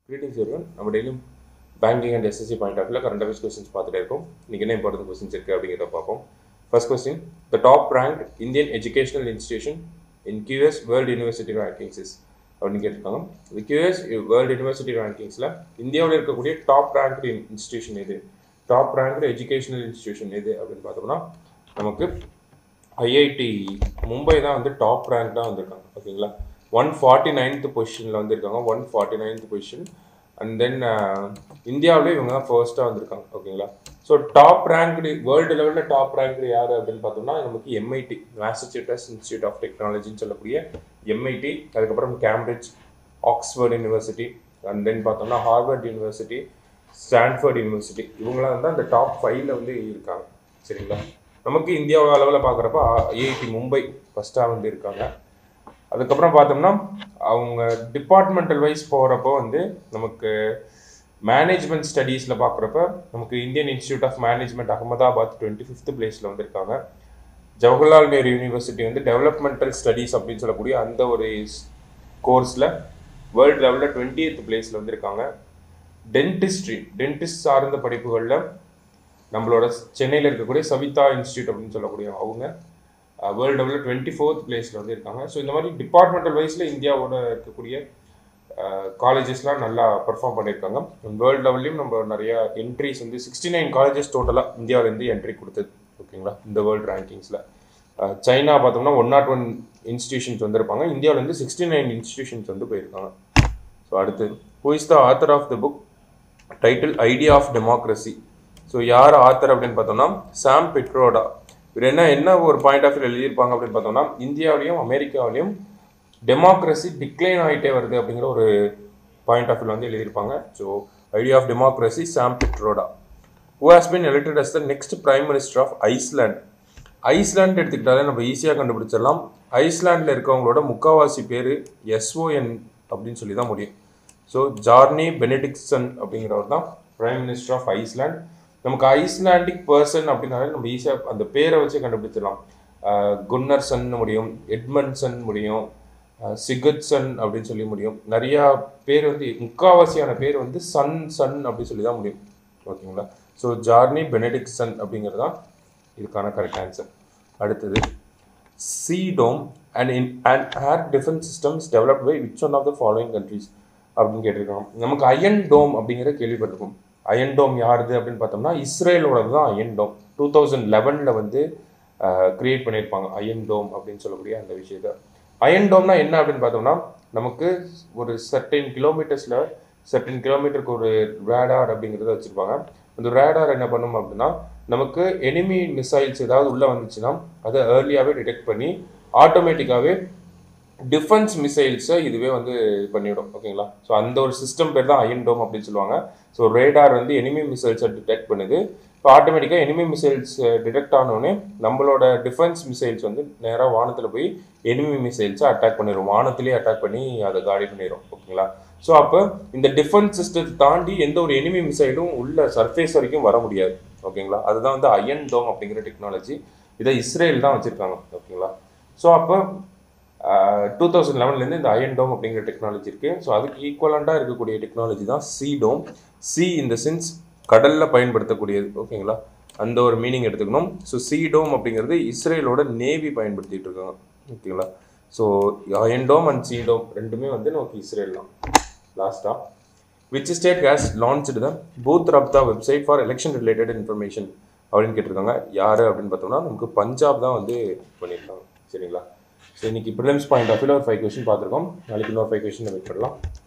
greetings everyone நம்ம டெய்லியும் banking and SSC point of வியூல கரண்ட் அஃபேர்ஸ் கொஸ்டின்ஸ் பார்த்துட்டே இருக்கோம் இன்னைக்கு என்ன இம்பார்ட்டன்ட் கொஸ்டின்ஸ் இருக்குது அப்படிங்கிறத பார்ப்போம் first question the top rank Indian educational institution in QS world university rankings is அப்படின்னு கேட்டிருக்காங்க இந்த கியூஎஸ் வேர்ல்டு யூனிவர்சிட்டி ரேங்கிங்ஸில் இந்தியாவில் இருக்கக்கூடிய டாப் ரேங்க்டு இன்ஸ்டிடியூஷன் எது டாப் ரேங்க்டு எஜுகேஷனல் இன்ஸ்டிடியூஷன் எது அப்படின்னு பார்த்தோம்னா நமக்கு ஐஐடி மும்பை தான் வந்து டாப் ரேங்க் தான் வந்திருக்காங்க ஓகேங்களா ஒன் ஃபார்ட்டி நைன்த் பொசிஷனில் வந்திருக்காங்க one forty ninth position and then இந்தியாவிலே இவங்க தான் ஃபர்ஸ்ட்டாக வந்திருக்காங்க ஓகேங்களா ஸோ டாப் ரேங்க்டு வேர்ல்டு லெவலில் டாப் ரேங்க்டு யார் அப்படின்னு பார்த்தோம்னா நமக்கு எம்ஐடி மேசச்சூட்டஸ் இன்ஸ்டியூட் ஆஃப் டெக்னாலஜின்னு சொல்லக்கூடிய எம்ஐடி அதுக்கப்புறம் Cambridge Oxford university and then பார்த்தோம்னா ஹார்வர்ட் யூனிவர்சிட்டி ஸ்டான்ஃபோர்ட் யூனிவர்சிட்டி இவங்களாம் வந்து அந்த டாப் ஃபைவ்ல வந்து இருக்காங்க சரிங்களா நமக்கு இந்தியா அளவில் பார்க்குறப்ப ஐஐடி மும்பை ஃபஸ்ட்டாக வந்து இருக்காங்க அதுக்கப்புறம் பார்த்தோம்னா அவங்க டிபார்ட்மெண்டல் வைஸ் போகிறப்போ வந்து நமக்கு மேனேஜ்மெண்ட் ஸ்டடீஸில் பார்க்குறப்ப நமக்கு Indian institute of management Ahmedabad twenty fifth பிளேஸில் வந்திருக்காங்க ஜவஹர்லால் நேரு யூனிவர்சிட்டி வந்து டெவலப்மெண்டல் ஸ்டடீஸ் அப்படின்னு சொல்லக்கூடிய அந்த ஒரு கோர்ஸில் வேர்ல்டு லெவலில் டுவெண்ட்டி எய்த் பிளேஸில் வந்திருக்காங்க டென்டிஸ்ட்ரி டென்டிஸ்ட் சார்ந்த படிப்புகளில் நம்மளோட சென்னையில் இருக்கக்கூடிய சவிதா இன்ஸ்டியூட் அப்படின்னு சொல்லக்கூடிய அவங்க வேர்ல்டு லெவலில் டுவெண்ட்டி ஃபோர்த் பிளேஸில் வந்து இருக்காங்க ஸோ இந்த மாதிரி டிபார்ட்மெண்டல் வைஸில் இந்தியாவோட இருக்கக்கூடிய காலேஜஸ்லாம் நல்லா பெர்ஃபார்ம் பண்ணியிருக்காங்க வேர்ல்டு லெவல்லையும் நம்ம நிறைய என்ட்ரிஸ் வந்து சிக்ஸ்டி நைன் காலேஜஸ் டோட்டலாக இந்தியாவிலேருந்து என்ட்ரி கொடுத்தது ஓகேங்களா இந்த வேர்ல்டு ரேங்கிங்ஸில் சைனா பார்த்தோம்னா ஒன் நாட் ஒன் இன்ஸ்டியூஷன்ஸ் வந்திருப்பாங்க இந்தியாவிலேருந்து சிக்ஸ்டி நைன் இன்ஸ்டியூஷன்ஸ் வந்து போயிருக்காங்க ஸோ அடுத்து who is the author of the book title idea of democracy so யார் ஆத்தர் அப்படின்னு பார்த்தோம்னா சாம் பெட்ரோடா இவர் என்ன என்ன ஒரு பாயிண்ட் ஆஃப் வியூ எழுதியிருப்பாங்க அப்படின்னு பார்த்தோம்னா இந்தியாவிலையும் அமெரிக்காவிலையும் டெமோக்ரஸி டிக்ளைன் ஆகிட்டே வருது அப்படிங்கிற ஒரு பாயிண்ட் ஆஃப் வியூ வந்து எழுதியிருப்பாங்க so idea of democracy Sam Pitroda who has been elected as the next prime minister of Iceland Iceland எடுத்துக்கிட்டாலே நம்ம ஈஸியாக கண்டுபிடிச்சிடலாம் ஐஸ்லாண்டில் இருக்கவங்களோட முக்காவாசி பேர் எஸ்ஓஎன் அப்படின்னு சொல்லி தான் முடியும் ஸோ ஜார்னி பெனடிக்சன் அப்படிங்கிறவர் தான் பிரைம் மினிஸ்டர் ஆஃப் ஐஸ்லாண்ட் நமக்கு ஐஸ்லாண்டிக் பர்சன் அப்படின்னாலே நம்ம ஈஸியாக அந்த பேரை வச்சு கண்டுபிடிச்சிடலாம் குன்னர்சன் முடியும் எட்மண்ட்சன் முடியும் சிகட்சன் அப்படின்னு சொல்லி முடியும் நிறையா பேர் வந்து முக்காவாசியான பேர் வந்து சன் சன் அப்படின்னு சொல்லி தான் முடியும் ஓகேங்களா ஸோ ஜார்னி பெனடிக்சன் அப்படிங்கிறது தான் இதுக்கான கரெக்ட் ஆன்சர் அடுத்தது C dome and in and air defence systems developed by which one of the following countries அப்படின்னு கேட்டிருக்காங்க நமக்கு அயன் டோம் அப்படிங்கிற கேள்விப்பட்டிருக்கோம் அயன் டோம் யாருது அப்படின்னு பார்த்தோம்னா இஸ்ரேலோட தான் அயன் டோம் டூ தௌசண்ட் லெவனில் வந்து கிரியேட் பண்ணியிருப்பாங்க அயன் டோம் அப்படின்னு சொல்லக்கூடிய அந்த விஷயத்த அயன் டோம்னா என்ன அப்படின்னு பார்த்தோம்னா நமக்கு ஒரு சர்டைன் கிலோமீட்டர்ஸில் சர்டன் கிலோமீட்டருக்கு ஒரு ரேடார் அப்படிங்கிறத வச்சுருப்பாங்க அந்த ரேடார் என்ன பண்ணும் அப்படின்னா நமக்கு எனிமி மிசைல்ஸ் ஏதாவது உள்ளே வந்துச்சுன்னா அதை ஏர்லியாகவே டிடெக்ட் பண்ணி ஆட்டோமேட்டிக்காகவே டிஃபென்ஸ் மிசைல்ஸை இதுவே வந்து பண்ணிவிடும் ஓகேங்களா ஸோ அந்த ஒரு சிஸ்டம் பேர் தான் அயன் டோம் அப்படின்னு சொல்லுவாங்க ஸோ ரேடார் வந்து எனிமி மிசைல்ஸை டிடெக்ட் பண்ணுது ஸோ ஆட்டோமேட்டிக்காக எனிமி மிசைல்ஸ் டிடெக்ட் ஆனோடனே நம்மளோட டிஃபென்ஸ் மிசைல்ஸ் வந்து நேராக வானத்தில் போய் எனிமி மிசைல்ஸை அட்டாக் பண்ணிடும் வானத்திலேயே அட்டாக் பண்ணி அதை காலி பண்ணிடும் ஓகேங்களா ஸோ அப்போ இந்த டிஃபென்ஸ் சிஸ்டத்தை தாண்டி எந்த ஒரு எனிமி மிசைலும் உள்ள சர்ஃபேஸ் வரைக்கும் வர முடியாது ஓகேங்களா அதுதான் வந்து அயன் டோம் அப்படிங்கிற டெக்னாலஜி இதை இஸ்ரேல் தான் வச்சுருக்காங்க ஓகேங்களா ஸோ அப்போ டூ தௌசண்ட் லெவன்லேருந்து இந்த அயன் டோம் அப்படிங்கிற டெக்னாலஜி இருக்குது ஸோ அதுக்கு ஈக்குவலண்ட்டாக இருக்கக்கூடிய டெக்னாலஜி தான் சி டோம் சி இந்த சென்ஸ் கடலில் பயன்படுத்தக்கூடியது ஓகேங்களா அந்த ஒரு மீனிங் எடுத்துக்கணும் ஸோ சி டோம் அப்படிங்கிறது இஸ்ரேலோட நேவி பயன்படுத்திட்டு இருக்காங்க ஓகேங்களா so iron dome and C dome ரெண்டுமே வந்து நமக்கு இஸ்ரேல் தான் லாஸ்ட்டாக which state has launched the booth Raabta website for election related information அப்படின்னு கேட்டிருக்காங்க யார் அப்படின்னு பார்த்தோம்னா நமக்கு பஞ்சாப் தான் வந்து பண்ணியிருக்காங்க சரிங்களா ஸோ இன்னைக்கு ப்ரிலிம்ஸ் பாயிண்ட் ஆஃப் வியூவில் ஒரு ஃபைவ் கொஸ்டின் பார்த்துருக்கோம் நாளைக்கு இன்னொரு ஃபைவ் கொஸ்டின் வெயிட் பண்ணலாம்